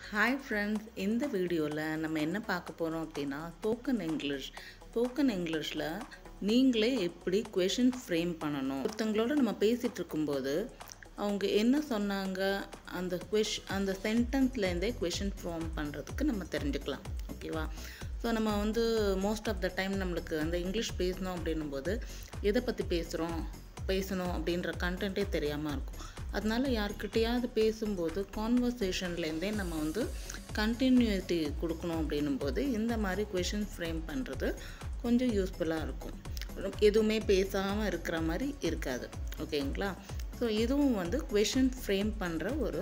Hi friends இந்த வீடியோவில் நம்ம என்ன பார்க்க போகிறோம் அப்படின்னா ஸ்போக்கன் இங்கிலீஷ் ஸ்போக்கன் இங்கிலீஷில் நீங்களே எப்படி கொஷின் ஃப்ரேம் பண்ணணும் ஒருத்தங்களோட நம்ம பேசிகிட்டு இருக்கும்போது அவங்க என்ன சொன்னாங்க அந்த கொஷ் அந்த சென்டென்ஸ்லேருந்தே கொஷின் ஃபார்ம் பண்ணுறதுக்கு நம்ம தெரிஞ்சுக்கலாம் ஓகேவா ஸோ நம்ம வந்து மோஸ்ட் ஆஃப் த டைம் நம்மளுக்கு அந்த இங்கிலீஷ் பேசணும் அப்படின்னும் போது எதை பற்றி பேசுகிறோம் பேசணும் அப்படின்ற கண்டென்ட்டே தெரியாமல் இருக்கும் அதனால யார்கிட்டயாவது பேசும்போது கான்வர்சேஷன்லேருந்தே நம்ம வந்து கண்டினியூட்டி கொடுக்கணும் அப்படின்னும் போது இந்த மாதிரி கொஷின் ஃப்ரேம் பண்ணுறது கொஞ்சம் யூஸ்ஃபுல்லாக இருக்கும் எதுவுமே பேசாமல் இருக்கிற மாதிரி இருக்காது ஓகேங்களா ஸோ இதுவும் வந்து கொஷின் ஃப்ரேம் பண்ணுற ஒரு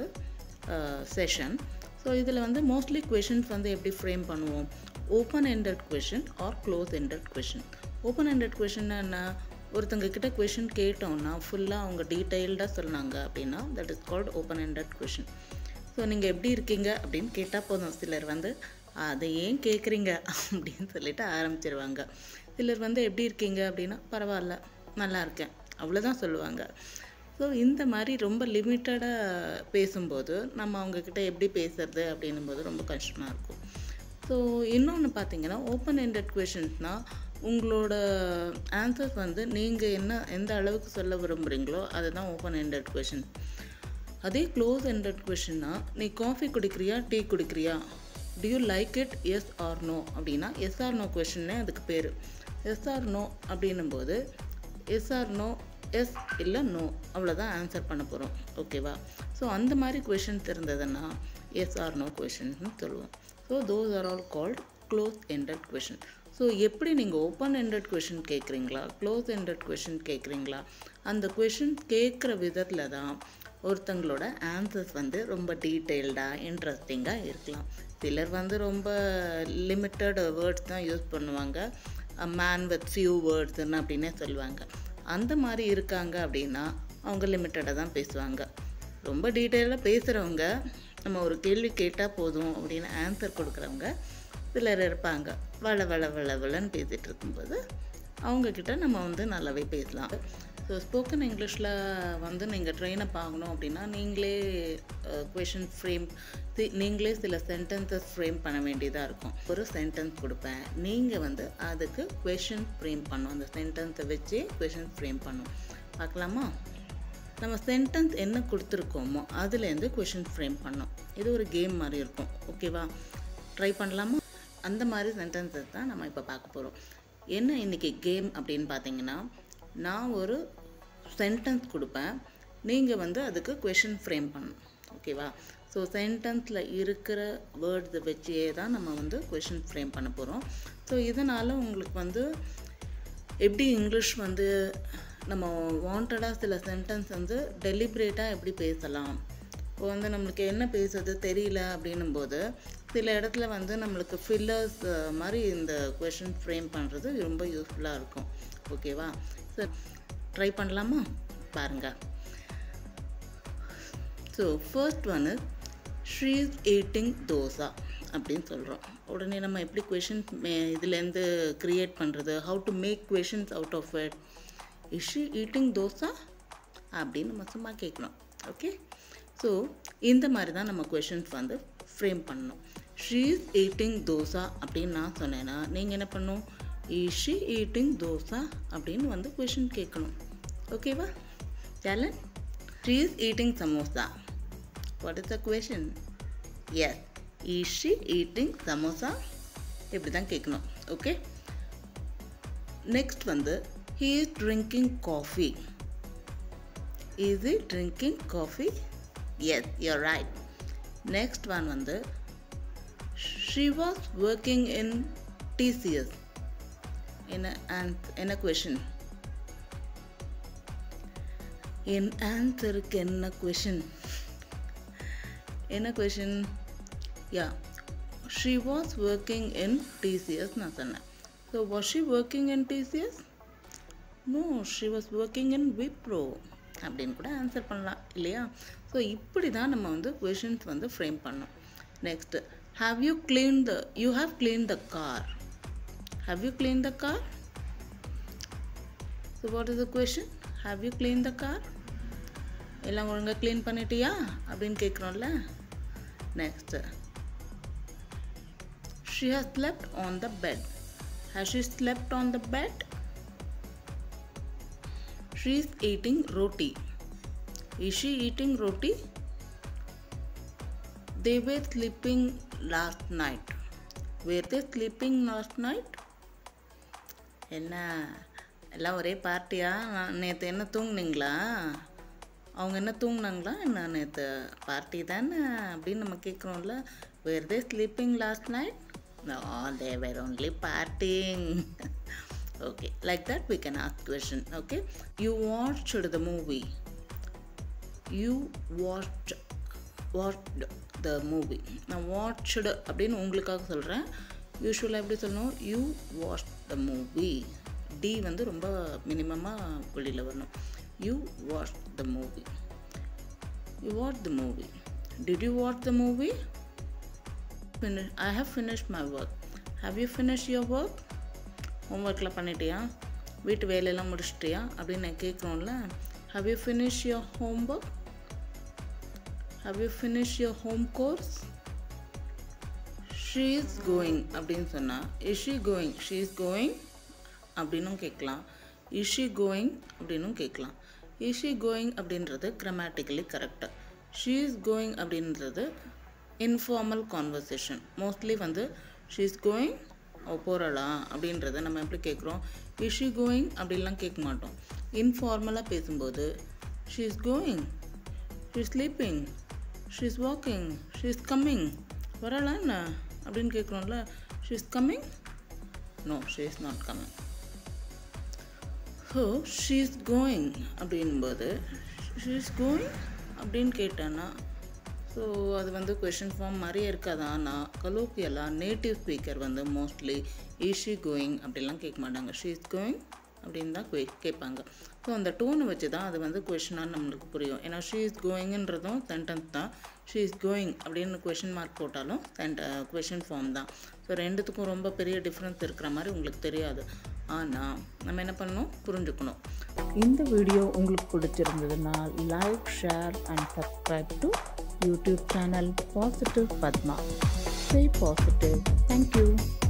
செஷன் ஸோ இதில் வந்து மோஸ்ட்லி கொஷின்ஸ் வந்து எப்படி ஃப்ரேம் பண்ணுவோம் open ended question or close ended question open ended question என்ன ஒருத்தங்க கிட்ட கொஷின் கேட்டோம்னா ஃபுல்லாக அவங்க டீட்டெயில்டாக சொன்னாங்க அப்படின்னா that is called open ended question so நீங்கள் எப்படி இருக்கீங்க அப்படின்னு கேட்டால் போதும் சிலர் வந்து அதை ஏன் கேட்குறீங்க அப்படின்னு சொல்லிட்டு ஆரம்பிச்சிருவாங்க சிலர் வந்து எப்படி இருக்கீங்க அப்படின்னா பரவாயில்ல நல்லா இருக்கேன் அவ்வளோதான் சொல்லுவாங்க ஸோ இந்த மாதிரி ரொம்ப லிமிட்டடாக பேசும்போது நம்ம அவங்கக்கிட்ட எப்படி பேசுறது அப்படின்னும் போது ரொம்ப கஷ்டமாக இருக்கும் ஸோ இன்னொன்று பார்த்தீங்கன்னா ஓப்பன் எண்டட் கொஷின்ஸ்னால் உங்களோட ஆன்சர்ஸ் வந்து நீங்கள் என்ன எந்த அளவுக்கு சொல்ல விரும்புகிறீங்களோ அதுதான் ஓப்பன் எண்டட் கொஷின் அதே க்ளோஸ் எண்டட் கொஷின்னா நீ காஃபி குடிக்கிறியா டீ குடிக்கிறியா do you like it yes or no அப்படின்னா எஸ் ஆர் நோ கொஷின்னே அதுக்கு பேர் எஸ் ஆர் நோ அப்படின்னும்போது எஸ் ஆர் நோ எஸ் இல்லை நோ அவ்வளோதான் ஆன்சர் பண்ண போகிறோம் ஓகேவா ஸோ அந்த மாதிரி கொஷின்ஸ் இருந்ததுன்னா எஸ் ஆர் நோ கொஷின்னு சொல்லுவோம் so those are all called close ended question so எப்படி நீங்கள் ஓப்பன் எண்டட் கொஷின் கேட்குறீங்களா க்ளோஸ் எண்டட் கொஷின் கேட்குறீங்களா அந்த கொஷின் கேட்குற விதத்தில் தான் ஒருத்தங்களோட ஆன்சர்ஸ் வந்து ரொம்ப டீட்டெயில்டாக இன்ட்ரெஸ்டிங்காக இருக்கலாம் சிலர் வந்து ரொம்ப லிமிட்டட் வேர்ட்ஸ் தான் யூஸ் பண்ணுவாங்க மேன் வித் ஃபியூ வேர்ட்ஸ்ன்னு அப்படின்னே சொல்லுவாங்க அந்த மாதிரி இருக்காங்க அப்படின்னா அவங்க லிமிட்டடாக தான் பேசுவாங்க ரொம்ப டீட்டெயிலாக பேசுகிறவங்க நம்ம ஒரு கேள்வி கேட்டால் போதும் அப்படின்னு ஆன்சர் கொடுக்குறவங்க சிலர் இருப்பாங்க வள வள வள வளன்னு பேசிகிட்டு இருக்கும்போது அவங்கக்கிட்ட நம்ம வந்து நல்லாவே பேசலாம் ஸோ ஸ்போக்கன் இங்கிலீஷில் வந்து நீங்கள் ட்ரெயினப் ஆகணும் அப்படின்னா நீங்களே கொஷின் ஃப்ரேம் நீங்களே சில சென்டென்சஸ் ஃப்ரேம் பண்ண வேண்டியதாக இருக்கும் ஒரு சென்டென்ஸ் கொடுப்பேன் நீங்கள் வந்து அதுக்கு கொஷின் ஃப்ரேம் பண்ணும் அந்த சென்டென்ஸை வச்சு கொஷின் ஃப்ரேம் பண்ணும் பார்க்கலாமா நம்ம சென்டென்ஸ் என்ன கொடுத்துருக்கோமோ அதுலேருந்து கொஷின் ஃப்ரேம் பண்ணோம் இது ஒரு கேம் மாதிரி இருக்கும் ஓகேவா ட்ரை பண்ணலாமா அந்த மாதிரி சென்டென்சஸ் தான் நம்ம இப்போ பார்க்க போகிறோம் என்ன இன்றைக்கி கேம் அப்படின்னு பார்த்தீங்கன்னா நான் ஒரு சென்டென்ஸ் கொடுப்பேன் நீங்கள் வந்து அதுக்கு கொஷின் ஃப்ரேம் பண்ணணும் ஓகேவா ஸோ சென்டென்ஸில் இருக்கிற வேர்ட்ஸை வச்சே தான் நம்ம வந்து கொஷின் ஃப்ரேம் பண்ண போகிறோம் ஸோ இதனால் உங்களுக்கு வந்து எப்படி இங்கிலீஷ் வந்து நம்ம வாண்டடாக சில சென்டென்ஸ் வந்து டெலிப்ரேட்டாக எப்படி பேசலாம் இப்போ வந்து நம்மளுக்கு என்ன பேசுறது தெரியல அப்படின்னும் போது சில இடத்துல வந்து நம்மளுக்கு ஃபில்லர்ஸ் மாதிரி இந்த கொஷின் ஃப்ரேம் பண்ணுறது ரொம்ப யூஸ்ஃபுல்லாக இருக்கும் ஓகேவா ஸோ ட்ரை பண்ணலாமா பாருங்கள் ஸோ ஃபர்ஸ்ட் ஒன்று ஷீஸ் ஈட்டிங் தோசா அப்படின்னு சொல்கிறோம் உடனே நம்ம எப்படி கொஷின்ஸ் இதுலேருந்து க்ரியேட் பண்ணுறது how to make questions out of it is she eating dosa அப்படின்னு நம்ம சும்மா கேட்கணும் ஓகே ஸோ இந்த மாதிரி தான் நம்ம கொஷின்ஸ் வந்து ஃப்ரேம் பண்ணணும் ஷீஸ் ஈட்டிங் தோசா அப்படின்னு நான் சொன்னேன்னா நீங்கள் என்ன பண்ணணும் இஸ் ஷீ ஈட்டிங் தோசா அப்படின்னு வந்து கொஷின் கேட்கணும் ஓகேவா சேலன் she is eating samosa what is the question yes is she eating samosa இப்படி தான் கேட்கணும் ஓகே நெக்ஸ்ட் வந்து he is drinking coffee is he drinking coffee yes you're right next one வந்து she was working in TCS என்ன என்ன question என் ஆன்சருக்கு என்ன கொஷின் என்ன question yeah she was working in TCS நான் சொன்னேன் so was she working in TCS no she was working in Wipro அப்படின்னு கூட ஆன்சர் பண்ணலாம் இல்லையா ஸோ இப்படி தான் நம்ம வந்து கொஷின்ஸ் வந்து ஃப்ரேம் பண்ணோம் next have you clean the you have clean the car have you clean the car so what is the question have you clean the car எல்லாம் ஒழுங்காக க்ளீன் பண்ணிட்டியா அப்படின்னு கேட்குறோம்ல next She has slept on the bed. Has she slept on the bed? She is eating roti. Is she eating roti? They were sleeping last night. Were they sleeping last night? என்ன எல்லாம் ஒரே பார்ட்டியா நேற்று என்ன தூங்குனீங்களா அவங்க என்ன தூங்குனாங்களா என்ன நேற்று party தானே அப்படின்னு நம்ம கேட்குறோம்ல were they sleeping last night no they were only partying okay like that we can ask question okay you watched the movie you watch watch the movie நான் வாட்ச்டு அப்படின்னு உங்களுக்காக சொல்கிறேன் யூஸ்வலாக எப்படி சொல்லணும் யூ வாட்ச் த மூவி டி வந்து ரொம்ப மினிமமாக வெளியில் வரணும் you watch the movie you watch the movie did you watch the movie finish I have finished my work. Have you finished your work? ஹோம்ஒர்க்லாம் பண்ணிட்டியா வீட்டு வேலையெல்லாம் முடிச்சிட்டியா அப்படின்னு நான் கேட்குறோம்ல how you finish your home work how you finish your home course she is going அப்படின்னு சொன்னால் is she going she is going அப்படின்னும் கேட்கலாம் இஸ் ஷீ கோயிங் அப்படின்னும் கேட்கலாம் இஸ் ஷீ கோயிங் அப்படின்றது grammatically correct she is going அப்படின்றது informal conversation mostly வந்து she is going அவ போகிறாளா அப்படின்றத நம்ம எப்படி கேட்குறோம் இஸ் ஷீ கோயிங் அப்படின்லாம் கேட்க மாட்டோம் இன்ஃபார்மலாக பேசும்போது she is going she is sleeping she is walking she is coming வரலா என்ன அப்படின்னு கேட்குறோம்ல she is coming no she is not coming so she is going அப்படின்போது ஷீ இஸ் கோயிங் அப்படின்னு கேட்டேன்னா ஸோ அது வந்து கொஷின் ஃபார்ம் மாதிரியே இருக்காதா நான் கலோக்கியலாக நேட்டிவ் ஸ்பீக்கர் வந்து மோஸ்ட்லி ஈஷி கோயிங் அப்படிலாம் கேட்க மாட்டாங்க ஷீ இஸ் கோயிங் அப்படின்னு தான் கே கேட்பாங்க ஸோ அந்த டோனை வச்சு தான் அது வந்து கொஷினாக நம்மளுக்கு புரியும் ஏன்னா ஷீ இஸ் கோயிங்ன்றதும் சென்டென்ஸ் தான் ஷீ இஸ் கோயிங் அப்படின்னு கொஷின் மார்க் போட்டாலும் சென்ட கொஷின் ஃபார்ம் தான் ஸோ ரெண்டுத்துக்கும் ரொம்ப பெரிய டிஃப்ரென்ஸ் இருக்கிற மாதிரி உங்களுக்கு தெரியாது ஆனால் நம்ம என்ன பண்ணணும் புரிஞ்சுக்கணும் இந்த வீடியோ உங்களுக்கு பிடிச்சிருந்ததுன்னா like share and subscribe to YouTube channel positive Padma stay positive thank you